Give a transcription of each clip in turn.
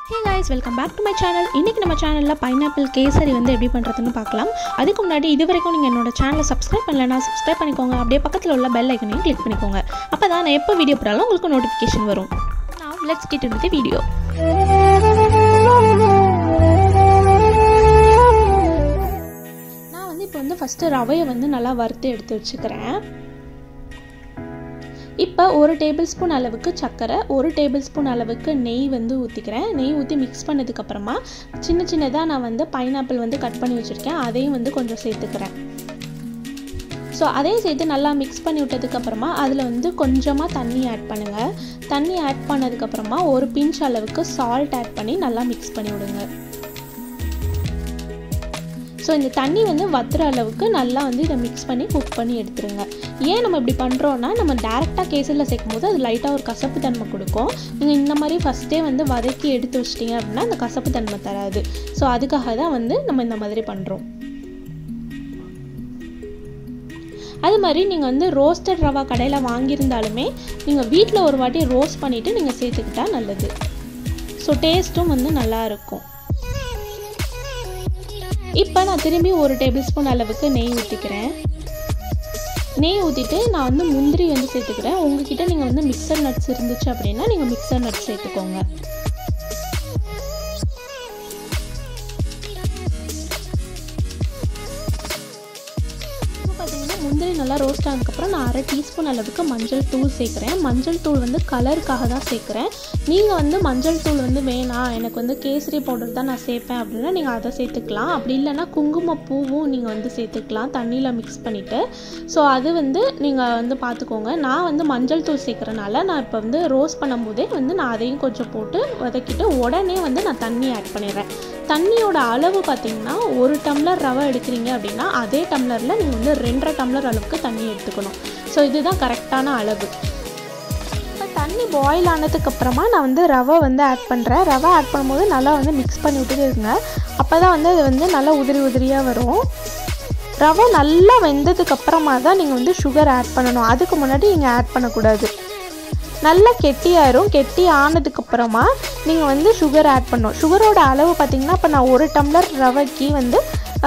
hey guys welcome back to my channel இன்றைக்கி நம்ம சேனலில் பைனாப்பிள் கேசரி வந்து எப்படி பண்ணுறதுன்னு பார்க்கலாம் அதுக்கு முன்னாடி இது வரைக்கும் நீங்கள் என்னோட சேனலை சப்ஸ்கிரைப் பண்ணலைன்னா சப்ஸ்கிரைப் பண்ணிக்கோங்க அப்படியே பக்கத்தில் உள்ள பெல் ஐக்கனையும் கிளிக் பண்ணிக்கோங்க அப்போ தான் நான் எப்போ வீடியோ போட்டாலும் உங்களுக்கு நோட்டிஃபிகேஷன் வரும் நான் let's get into the video நான் வந்து இப்போ வந்து ஃபஸ்ட்டு ரவையை வந்து நல்லா வறுத்து எடுத்து வச்சுக்கிறேன் இப்போ ஒரு டேபிள் ஸ்பூன் அளவுக்கு சர்க்கரை ஒரு டேபிள் ஸ்பூன் அளவுக்கு நெய் வந்து ஊற்றிக்கிறேன் நெய் ஊற்றி மிக்ஸ் பண்ணதுக்கப்புறமா சின்ன சின்னதாக நான் வந்து பைனாப்பிள் வந்து கட் பண்ணி வச்சுருக்கேன் அதையும் வந்து கொஞ்சம் சேர்த்துக்கிறேன் ஸோ அதையும் சேர்த்து நல்லா மிக்ஸ் பண்ணி விட்டதுக்கப்புறமா அதில் வந்து கொஞ்சமாக தண்ணி ஆட் பண்ணுங்கள் தண்ணி ஆட் பண்ணதுக்கப்புறமா ஒரு பிஞ்ச் அளவுக்கு சால்ட் ஆட் பண்ணி நல்லா மிக்ஸ் பண்ணி விடுங்க ஸோ இந்த தண்ணி வந்து வத்துற அளவுக்கு நல்லா வந்து இதை மிக்ஸ் பண்ணி குக் பண்ணி எடுத்துருங்க ஏன் நம்ம இப்படி பண்ணுறோன்னா நம்ம டேரெக்டாக கேசரில் சேர்க்கும் போது அது லைட்டாக ஒரு கசப்பு தன்மை கொடுக்கும் நீங்கள் இந்த மாதிரி ஃபஸ்ட்டே வந்து வதக்கி எடுத்து வச்சிட்டிங்க அப்படின்னா அந்த கசப்பு தன்மை தராது ஸோ அதுக்காக தான் வந்து நம்ம இந்த மாதிரி பண்ணுறோம் அது மாதிரி நீங்கள் வந்து ரோஸ்டட் ரவா கடையில் வாங்கியிருந்தாலுமே நீங்கள் வீட்டில் ஒரு வாட்டி ரோஸ்ட் பண்ணிவிட்டு நீங்கள் சேர்த்துக்கிட்டா நல்லது ஸோ டேஸ்ட்டும் வந்து நல்லா இருக்கும் இப்போ நான் திரும்பி ஒரு டேபிள் ஸ்பூன் அளவுக்கு நெய் ஊற்றிக்கிறேன் நெய் ஊற்றிட்டு நான் வந்து முந்திரி வந்து சேர்த்துக்கிறேன் உங்ககிட்ட நீங்கள் வந்து மிக்சர் நட்ஸ் இருந்துச்சு அப்படின்னா நீங்கள் மிக்சர் நட்ஸ் சேர்த்துக்கோங்க பார்த்தீங்கன்னா முந்திரி நல்லா ரோஸ்ட் ஆனதுக்கப்புறம் நான் அரை டீஸ்பூன் அளவுக்கு மஞ்சள் தூள் சேர்க்குறேன் மஞ்சள் தூள் வந்து கலருக்காக தான் சேர்க்குறேன் நீங்கள் வந்து மஞ்சள் தூள் வந்து வேணாம் எனக்கு வந்து கேசரி பவுடர் தான் நான் சேர்ப்பேன் அப்படின்னா நீங்கள் அதை சேர்த்துக்கலாம் அப்படி இல்லைன்னா குங்குமப்பூவும் நீங்கள் வந்து சேர்த்துக்கலாம் தண்ணியில் மிக்ஸ் பண்ணிவிட்டு ஸோ அது வந்து நீங்கள் வந்து பார்த்துக்கோங்க நான் வந்து மஞ்சள் தூள் சேர்க்குறனால நான் இப்போ வந்து ரோஸ்ட் பண்ணும்போதே வந்து நான் அதையும் கொஞ்சம் போட்டு வதக்கிட்டு உடனே வந்து நான் தண்ணி ஆட் பண்ணிடுறேன் தண்ணியோட அளவு பார்த்திங்கன்னா ஒரு டம்ளர் ரவை எடுக்கிறீங்க அப்படின்னா அதே டம்ளரில் நீங்கள் வந்து ரெண்டரை டம்ளர் அளவுக்கு தண்ணி எடுத்துக்கணும் ஸோ இதுதான் கரெக்டான அளவு இப்போ தண்ணி பாயில் ஆனதுக்கப்புறமா நான் வந்து ரவை வந்து ஆட் பண்ணுறேன் ரவை ஆட் பண்ணும்போது நல்லா வந்து மிக்ஸ் பண்ணி விட்டுட்டு இருங்க அப்போ தான் வந்து அது வந்து நல்லா உதிரி உதிரியாக வரும் ரவை நல்லா வெந்ததுக்கப்புறமா தான் நீங்கள் வந்து சுகர் ஆட் பண்ணணும் அதுக்கு முன்னாடி நீங்கள் ஆட் பண்ணக்கூடாது நல்லா கெட்டியாயிரும் கெட்டி ஆனதுக்கப்புறமா நீங்கள் வந்து சுகர் ஆட் பண்ணணும் சுகரோட அளவு பார்த்திங்கன்னா இப்போ நான் ஒரு டம்ளர் ரவைக்கு வந்து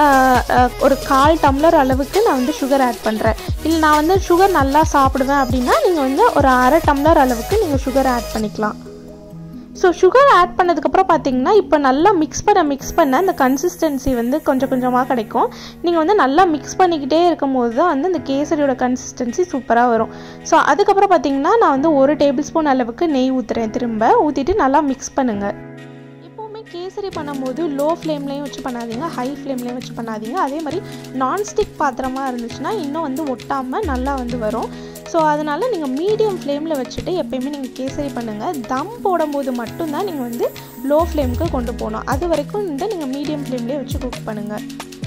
ஒரு கால் டம்ளர் அளவுக்கு நான் வந்து சுகர் ஆட் பண்ணுறேன் இல்லை நான் வந்து சுகர் நல்லா சாப்பிடுவேன் அப்படின்னா நீங்கள் வந்து ஒரு அரை டம்ளர் அளவுக்கு நீங்கள் சுகர் ஆட் பண்ணிக்கலாம் ஸோ சுகர் ஆட் பண்ணதுக்கப்புறம் பார்த்தீங்கன்னா இப்போ நல்லா மிக்ஸ் பண்ண மிக்ஸ் பண்ண அந்த கன்சிஸ்டன்சி வந்து கொஞ்சம் கொஞ்சமாக கிடைக்கும் நீங்கள் வந்து நல்லா மிக்ஸ் பண்ணிக்கிட்டே இருக்கும் போது தான் வந்து அந்த கேசரியோட கன்சிஸ்டன்சி சூப்பராக வரும் ஸோ அதுக்கப்புறம் பார்த்தீங்கன்னா நான் வந்து ஒரு டேபிள் ஸ்பூன் அளவுக்கு நெய் ஊற்றுறேன் திரும்ப ஊற்றிட்டு நல்லா மிக்ஸ் பண்ணுங்கள் எப்போவுமே கேசரி பண்ணும்போது லோ ஃப்ளேம்லேயும் வச்சு பண்ணாதீங்க ஹை ஃப்ளேம்லேயும் வச்சு பண்ணாதீங்க அதே மாதிரி நான்ஸ்டிக் பாத்திரமாக இருந்துச்சுன்னா இன்னும் வந்து ஒட்டாமல் நல்லா வந்து வரும் ஸோ அதனால் நீங்கள் மீடியம் ஃப்ளேமில் வச்சுட்டு எப்போயுமே நீங்கள் கேசரி பண்ணுங்கள் தம் போடும்போது மட்டும்தான் நீங்கள் வந்து லோ ஃப்ளேமுக்கு கொண்டு போகணும் அது வரைக்கும் வந்து நீங்கள் மீடியம் ஃப்ளேம்லேயே வச்சு குக் பண்ணுங்கள்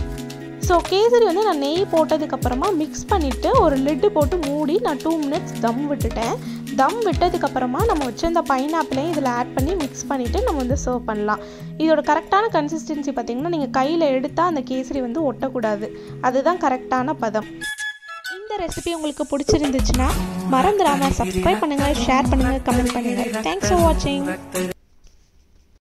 ஸோ கேசரி வந்து நான் நெய் போட்டதுக்கப்புறமா மிக்ஸ் பண்ணிவிட்டு ஒரு லிட்டு போட்டு மூடி நான் டூ மினிட்ஸ் தம் விட்டுட்டேன் தம் விட்டதுக்கப்புறமா நம்ம வச்சிருந்த பைனாப்பிளையும் இதில் ஆட் பண்ணி மிக்ஸ் பண்ணிவிட்டு நம்ம வந்து சர்வ் பண்ணலாம் இதோட கரெக்டான கன்சிஸ்டன்சி பார்த்திங்கன்னா நீங்கள் கையில் எடுத்தால் அந்த கேசரி வந்து ஒட்டக்கூடாது அதுதான் கரெக்டான பதம் இந்த ரெசிபி உங்களுக்கு பிடிச்சிருந்துச்சுன்னா மறந்துடாமல் சப்ஸ்கிரைப் பண்ணுங்கள் ஷேர் பண்ணுங்கள் கமெண்ட் பண்ணுங்கள் தேங்க்ஸ் ஃபார் வாட்சிங்